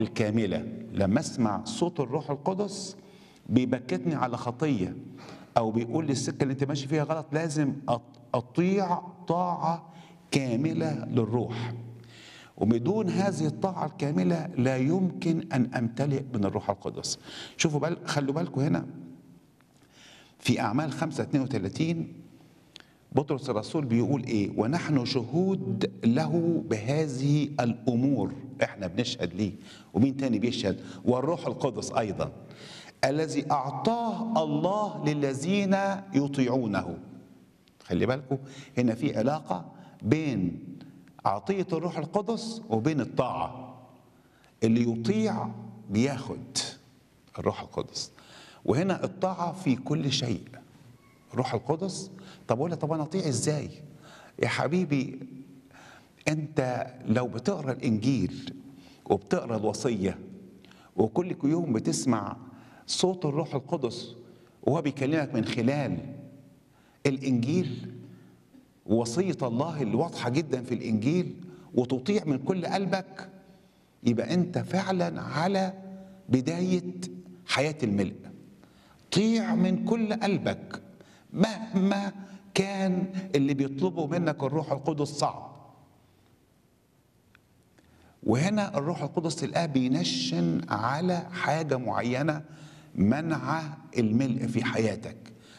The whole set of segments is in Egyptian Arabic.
الكاملة لما اسمع صوت الروح القدس بيبكتني على خطية او بيقول لي السكة اللي انت ماشي فيها غلط لازم أط- اطيع طاعة كاملة للروح وبدون هذه الطاعة الكاملة لا يمكن أن أمتلئ من الروح القدس شوفوا بال خلوا بالكم هنا في أعمال 5 32 بطرس الرسول بيقول ايه ونحن شهود له بهذه الامور احنا بنشهد ليه ومين تاني بيشهد والروح القدس ايضا الذي اعطاه الله للذين يطيعونه خلي بالكم هنا في علاقه بين عطيه الروح القدس وبين الطاعه اللي يطيع بياخد الروح القدس وهنا الطاعه في كل شيء الروح القدس طب ولا طب انا اطيع ازاي يا حبيبي انت لو بتقرا الانجيل وبتقرا الوصيه وكل يوم بتسمع صوت الروح القدس وهو بيكلمك من خلال الانجيل وصيه الله اللي واضحه جدا في الانجيل وتطيع من كل قلبك يبقى انت فعلا على بدايه حياه الملء طيع من كل قلبك مهما كان اللي بيطلبه منك الروح القدس صعب وهنا الروح القدس تلقاه بينشن على حاجة معينة منع الملء في حياتك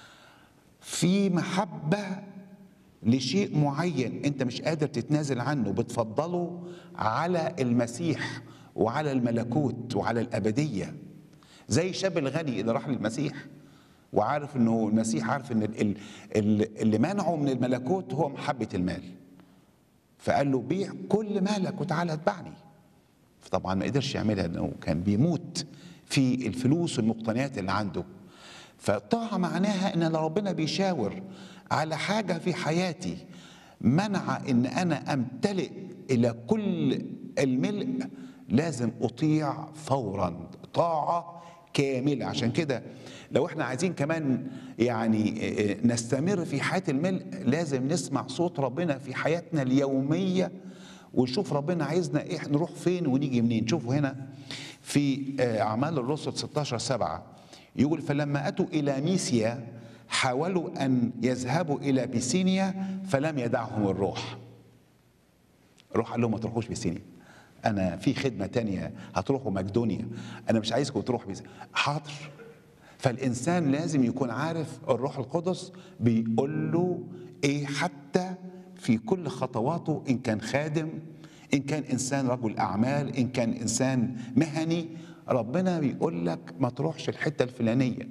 في محبة لشيء معين انت مش قادر تتنازل عنه بتفضله على المسيح وعلى الملكوت وعلى الأبدية زي الشاب الغني اللي راح للمسيح وعارف انه المسيح عارف ان ال- ال- ال- اللي منعه من الملكوت هو محبة المال فقال له بيع كل مالك وتعالى اتبعني فطبعا ما قدرش يعملها لانه كان بيموت في الفلوس والمقتنيات اللي عنده فالطاعة معناها ان لو ربنا بيشاور على حاجة في حياتي منع ان انا امتلئ الى كل الملء لازم اطيع فورا طاعة كاملة عشان كده لو احنا عايزين كمان يعني نستمر في حياة الملء لازم نسمع صوت ربنا في حياتنا اليومية ونشوف ربنا عايزنا ايه نروح فين ونيجي منين شوفوا هنا في اعمال الرسل 16 7 يقول فلما اتوا الى ميسيا حاولوا ان يذهبوا الى بيسينيا فلم يدعهم الروح الروح قال لهم ما تروحوش بيسينيا انا في خدمه تانية هتروحوا مقدونيا انا مش عايزكم تروحوا بيسينيا حاضر فالانسان لازم يكون عارف الروح القدس بيقول له ايه حتى في كل خطواته ان كان خادم ان كان انسان رجل اعمال ان كان انسان مهني ربنا بيقول لك ما تروحش الحته الفلانيه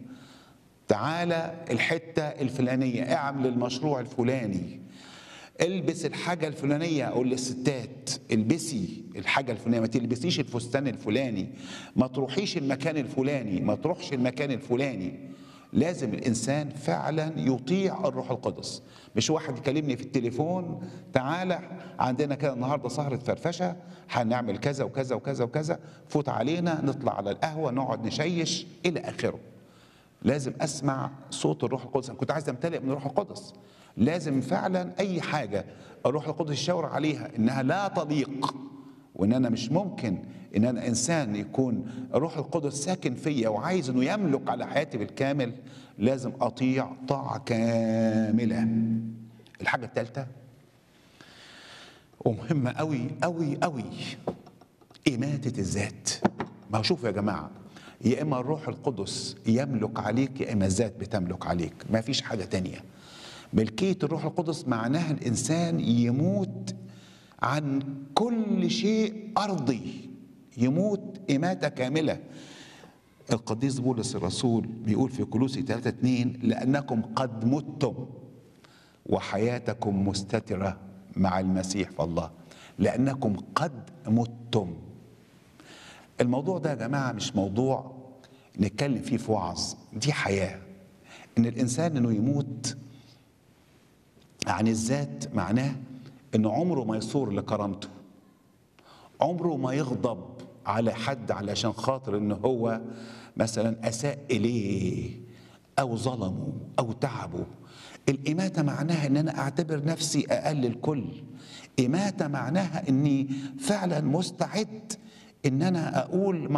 تعالى الحته الفلانيه اعمل المشروع الفلاني البس الحاجه الفلانيه اقول للستات البسي الحاجه الفلانيه ما تلبسيش الفستان الفلاني ما تروحيش المكان الفلاني ما تروحش المكان الفلاني لازم الانسان فعلا يطيع الروح القدس مش واحد يكلمني في التليفون تعالى عندنا كده النهارده سهره فرفشه هنعمل كذا وكذا وكذا وكذا فوت علينا نطلع على القهوه نقعد نشيش الى اخره لازم اسمع صوت الروح القدس انا كنت عايز امتلئ من الروح القدس لازم فعلا اي حاجه الروح القدس يشاور عليها انها لا تليق وان انا مش ممكن ان انا انسان يكون الروح القدس ساكن فيا وعايز انه يملك على حياتي بالكامل لازم اطيع طاعه كامله الحاجه الثالثه ومهمه قوي قوي قوي إماتة الذات ما هو شوفوا يا جماعة يا إما الروح القدس يملك عليك يا إما الذات بتملك عليك ما فيش حاجة تانية ملكية الروح القدس معناها الإنسان يموت عن كل شيء أرضي يموت إماتة كاملة القديس بولس الرسول بيقول في كلوسي 3 2 لأنكم قد متم وحياتكم مستترة مع المسيح في الله لأنكم قد متم الموضوع ده يا جماعة مش موضوع نتكلم فيه في وعظ دي حياة إن الإنسان إنه يموت عن الذات معناه إن عمره ما يثور لكرامته عمره ما يغضب على حد علشان خاطر إن هو مثلا أساء إليه أو ظلمه أو تعبه الإماتة معناها إن أنا أعتبر نفسي أقل الكل إماتة معناها إني فعلا مستعد ان انا اقول